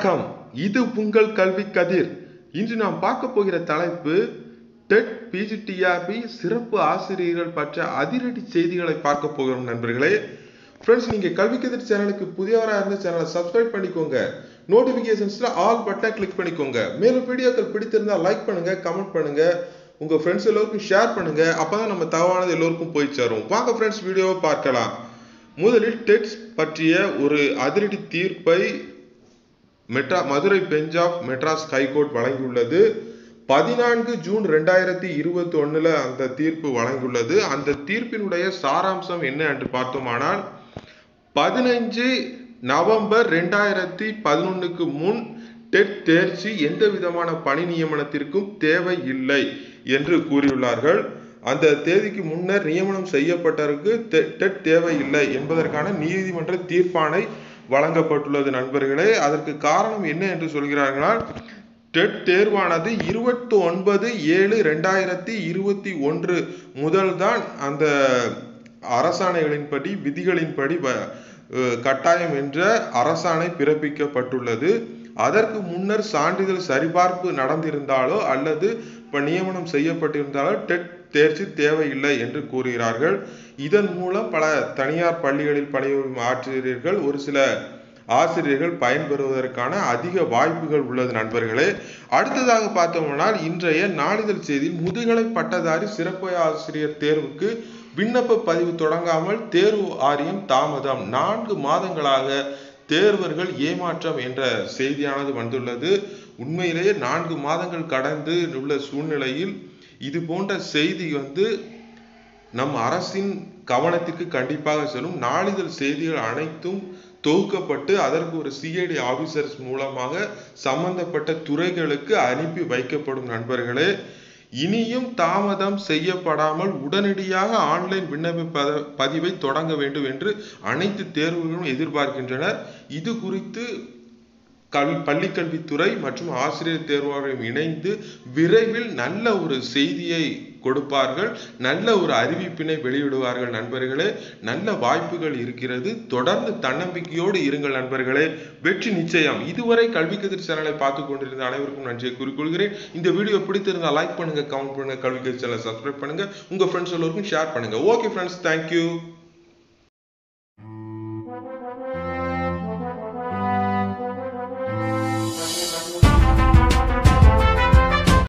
வணக்கம் இது உங்கள் கல்வி கதிர் இன்று நாம் பார்க்க போகிற தலைப்பு டெட் பிஜிடிஆர்பி சிறப்பு ஆசிரியர்கள் பற்றிய அதிரடி செய்திகளை பார்க்க போகிறோம் நண்பர்களே ஃப்ரெண்ட்ஸ் நீங்க கல்வி கதிர் சேனலுக்கு புதியவராக இருந்த சேனலை சப்ஸ்கிரைப் பண்ணிக்கோங்க நோட்டிபிகேஷன்ஸ்ல ஆல் பட்டன் கிளிக் பண்ணிக்கோங்க மேலும் வீடியோக்கள் பிடித்திருந்தா லைக் பண்ணுங்க கமெண்ட் பண்ணுங்க உங்க ஃப்ரெண்ட்ஸ் எல்லோருக்கும் ஷேர் பண்ணுங்க அப்பதான் நம்ம தகவலானது எல்லோருக்கும் போய் சேரும் வாங்க ஃப்ரெண்ட்ஸ் வீடியோவை பார்க்கலாம் முதலில் டெட்ஸ் பற்றிய ஒரு அதிரடி தீர்ப்பை மெட்ரா Madurai bench of Madras high court வழங்கியுள்ளது பதினான்கு ஜூன் ரெண்டாயிரத்தி இருபத்தி ஒண்ணுல அந்த தீர்ப்பு வழங்கியுள்ளது அந்த தீர்ப்பினுடைய சாராம்சம் என்ன என்று பார்த்தோமானால் பதினைஞ்சு நவம்பர் ரெண்டாயிரத்தி பதினொன்னுக்கு முன் டெட் தேர்ச்சி எந்த விதமான பணி நியமனத்திற்கும் தேவை இல்லை என்று கூறியுள்ளார்கள் அந்த தேதிக்கு முன்னர் நியமனம் செய்யப்பட்டவருக்கு டெட் தேவையில்லை என்பதற்கான நீதிமன்ற தீர்ப்பாணை வழங்கப்பட்டுள்ளது நண்பர்களே அதற்கு காரணம் என்ன என்று சொல்கிறார்களால் டெட் தேர்வானது இருபத்தி ஒன்பது ஏழு ரெண்டாயிரத்தி இருபத்தி ஒன்று முதல் தான் அந்த அரசாணைகளின்படி விதிகளின்படி கட்டாயம் என்ற அரசாணை பிறப்பிக்கப்பட்டுள்ளது அதற்கு முன்னர் சான்றிதழ் சரிபார்ப்பு நடந்திருந்தாலோ அல்லது இப்ப நியமனம் செய்யப்பட்டிருந்தாலோ டெட் தேர்ச்சி தேவையில்லை என்று கூறுகிறார்கள் இதன் மூலம் பல தனியார் பள்ளிகளில் பணிபுரியும் ஆசிரியர்கள் ஒரு சில ஆசிரியர்கள் பயன்பெறுவதற்கான அதிக வாய்ப்புகள் உள்ளது நண்பர்களே அடுத்ததாக பார்த்தோம்னால் இன்றைய நாளிதழ் செய்தியில் முதுகலை பட்டதாரி சிறப்பு ஆசிரியர் தேர்வுக்கு விண்ணப்ப பதிவு தொடங்காமல் தேர்வு ஆரியம் தாமதம் நான்கு மாதங்களாக தேர்வர்கள் ஏமாற்றம் என்ற செய்தியானது வந்துள்ளது உண்மையிலேயே நான்கு மாதங்கள் கடந்து உள்ள சூழ்நிலையில் இது போன்ற செய்தி வந்து நம் அரசின் கவனத்திற்கு கண்டிப்பாக செல்லும் நாளிதழ் செய்திகள் அனைத்தும் தொகுக்கப்பட்டு அதற்கு ஒரு சிஐடி ஆபீசர்ஸ் மூலமாக சம்பந்தப்பட்ட துறைகளுக்கு அனுப்பி வைக்கப்படும் நண்பர்களே இனியும் தாமதம் செய்யப்படாமல் உடனடியாக ஆன்லைன் விண்ணப்ப பதிவை தொடங்க வேண்டும் என்று அனைத்து தேர்வுகளும் எதிர்பார்க்கின்றனர் இது குறித்து கல் பள்ளிக்கல்வித்துறை மற்றும் ஆசிரியர் தேர்வாளரும் இணைந்து விரைவில் நல்ல ஒரு செய்தியை கொடுப்பார்கள் நல்ல ஒரு அறிவிப்பினை வெளியிடுவார்கள் நண்பர்களே நல்ல வாய்ப்புகள் இருக்கிறது தொடர்ந்து தன்னம்பிக்கையோடு இருங்கள் நண்பர்களே வெற்றி நிச்சயம் இதுவரை கல்வி கதிர் சேனலை பார்த்து கொண்டிருந்த அனைவருக்கும் நன்றியை கூறிக்கொள்கிறேன் இந்த வீடியோ பிடித்திருந்தா லைக் பண்ணுங்க கமெண்ட் பண்ணுங்க கல்வி கதிர் சேனலை சப்ஸ்கிரைப் பண்ணுங்க உங்க ஃப்ரெண்ட்ஸ் எல்லோருக்கும் ஷேர் பண்ணுங்க ஓகே ஃப்ரெண்ட்ஸ் தேங்க்யூ